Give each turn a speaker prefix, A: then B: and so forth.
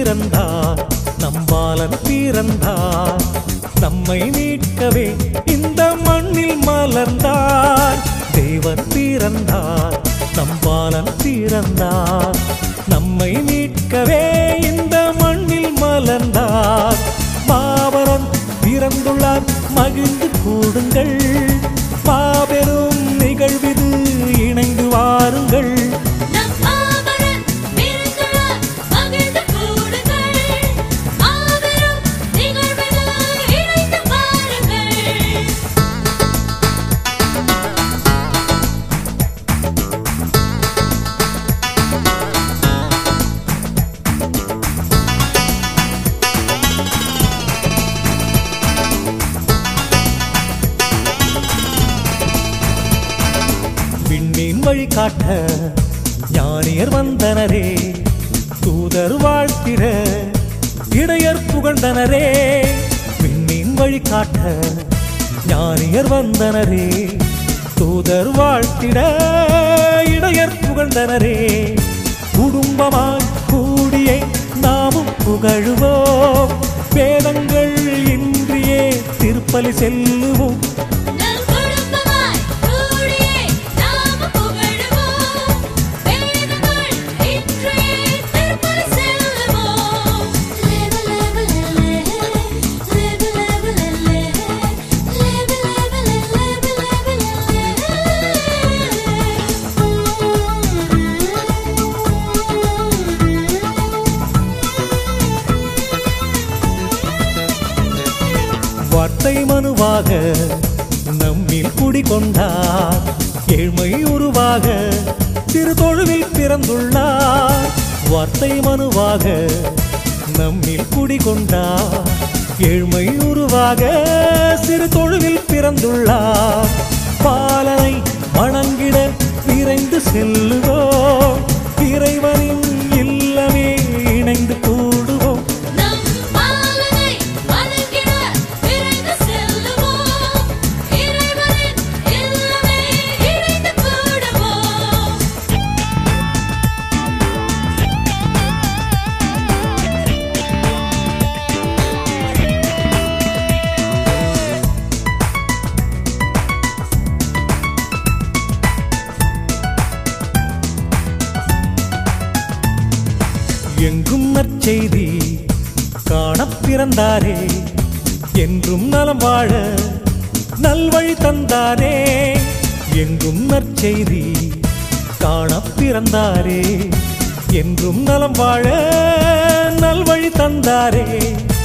A: பிறந்தார் நம்பாலன் பிறந்தார் நம்மை மீட்கவே இந்த மண்ணில் மலர்ந்தார் தேவன் பிறந்தார் நம்பாலன் பிறந்தார் நம்மை மீட்கவே இந்த மண்ணில் மலர்ந்தார் மாபரன் பிறந்துள்ளார் மகிழ்ந்து கூடுங்கள் மாபெரும் நிகழ்விது இணைந்து வாருங்கள்
B: நம் மாமரன் பிறந்துள்ளார் மகிழ்ந்து கூடுங்கள் மாபெரும் நிகழ்விது இணைந்து பாருங்கள்
A: விண்மீன் வழி காட்ட ஞானியர் வந்தனரே தூதர் வாழ்த்திட இடையர் புகழ்ந்தனரே விண்மீன் வழி காட்ட ஞானியர் வந்தனரே தூதர் வாழ்த்திட இடையர் புகழ்ந்தனரே குடும்பமாய் கூடியே நாமும் புகழுவோம் வேதங்கள் இன்றியே திருப்பலி செல்லுவோம்
B: நம் குடும்பமாய் கூடியே நாம புகழுவோம் வேதங்கள் இன்றே திருப்பலி செல்லுவோம் லேவ லேவ லே லேவ லேவ லே லேவ லேவ
A: வார்த்தை மனுவாக நம்மில் குடிகொண்டார் ஏழ்மை உருவாக சிறு தொழுவில் பிறந்துள்ளார் வார்த்தை மனுவாக நம்மில் குடிகொண்டார் ஏழ்மை உருவாக சிறு தொழுவில் பிறந்துள்ளார் பாலனை வணங்கிட விரைந்து செல்லுவோம் இறைவனின் இல்லமே இணைந்து கூடுவோம்
B: நம் பாலனை வணங்கிட விரைந்து செல்லுவோம் இறைவனின் இல்லமே இணைந்து கூடுவோம்
A: எங்கும் நற்செய்தி காணப் பிறந்தாரே என்றும் நலம் வாழ நல்வழி தந்தாரே எங்கும் நற்செய்தி காணப் பிறந்தாரே என்றும் நலம் வாழ நல்வழி தந்தாரே